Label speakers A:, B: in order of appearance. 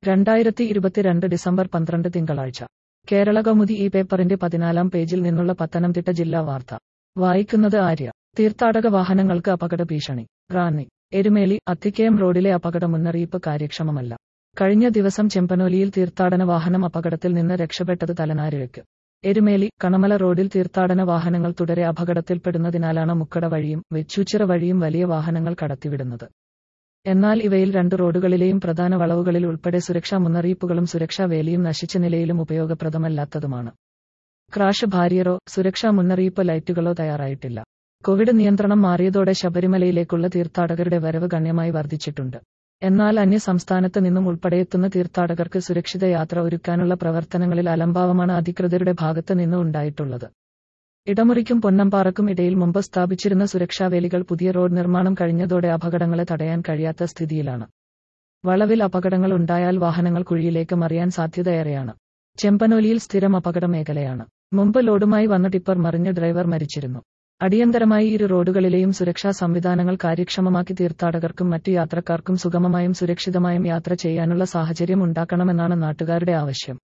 A: രണ്ടായിരത്തി ഇരുപത്തിരണ്ട് ഡിസംബർ പന്ത്രണ്ട് തിങ്കളാഴ്ച കേരള കൗമുദി ഈ പേപ്പറിന്റെ പതിനാലാം പേജിൽ നിന്നുള്ള പത്തനംതിട്ട ജില്ലാ വാർത്ത വായിക്കുന്നത് ആര്യ തീർത്ഥാടക വാഹനങ്ങൾക്ക് അപകട ഭീഷണി റാന്നി എരുമേലി അത്തിക്കയം റോഡിലെ അപകട മുന്നറിയിപ്പ് കാര്യക്ഷമമല്ല കഴിഞ്ഞ ദിവസം ചെമ്പനോലിയിൽ തീർത്ഥാടന വാഹനം അപകടത്തിൽ നിന്ന് രക്ഷപ്പെട്ടത് തലനാരിഴയ്ക്ക് എരുമേലി കണമല റോഡിൽ തീർത്ഥാടന വാഹനങ്ങൾ തുടരെ അപകടത്തിൽപ്പെടുന്നതിനാലാണ് മുക്കട വഴിയും വെച്ചൂച്ചിറ വഴിയും വലിയ വാഹനങ്ങൾ കടത്തിവിടുന്നത് എന്നാൽ ഇവയിൽ രണ്ട് റോഡുകളിലെയും പ്രധാന വളവുകളിൽ ഉൾപ്പെടെ സുരക്ഷാ മുന്നറിയിപ്പുകളും സുരക്ഷാ വേലിയും നശിച്ച നിലയിലും ഉപയോഗപ്രദമല്ലാത്തതുമാണ് ക്രാഷ് ബാരിയറോ സുരക്ഷാ മുന്നറിയിപ്പ് ലൈറ്റുകളോ തയ്യാറായിട്ടില്ല കോവിഡ് നിയന്ത്രണം മാറിയതോടെ ശബരിമലയിലേക്കുള്ള തീർത്ഥാടകരുടെ വരവ് ഗണ്യമായി വർദ്ധിച്ചിട്ടുണ്ട് എന്നാൽ അന്യ സംസ്ഥാനത്ത് നിന്നും ഉൾപ്പെടെയെത്തുന്ന തീർത്ഥാടകർക്ക് സുരക്ഷിത യാത്ര ഒരുക്കാനുള്ള പ്രവർത്തനങ്ങളിൽ അലംഭാവമാണ് അധികൃതരുടെ ഭാഗത്ത് നിന്ന് ഉണ്ടായിട്ടുള്ളത് ഇടമുറിക്കും പൊന്നമ്പാറക്കും ഇടയിൽ മുമ്പ് സ്ഥാപിച്ചിരുന്ന സുരക്ഷാവേലികൾ പുതിയ റോഡ് നിർമ്മാണം കഴിഞ്ഞതോടെ അപകടങ്ങളെ തടയാൻ കഴിയാത്ത സ്ഥിതിയിലാണ് വളവിൽ അപകടങ്ങൾ ഉണ്ടായാൽ വാഹനങ്ങൾ കുഴിയിലേക്ക് മറിയാൻ സാധ്യതയേറെയാണ് ചെമ്പനോലിയിൽ സ്ഥിരം അപകട മേഖലയാണ് മുമ്പ് ലോഡുമായി വന്ന ടിപ്പർ മറിഞ്ഞ് ഡ്രൈവർ മരിച്ചിരുന്നു അടിയന്തരമായി ഇരു റോഡുകളിലെയും സുരക്ഷാ സംവിധാനങ്ങൾ കാര്യക്ഷമമാക്കി തീർത്ഥാടകർക്കും മറ്റു യാത്രക്കാർക്കും സുഗമമായും സുരക്ഷിതമായും യാത്ര ചെയ്യാനുള്ള സാഹചര്യം ഉണ്ടാക്കണമെന്നാണ് നാട്ടുകാരുടെ ആവശ്യം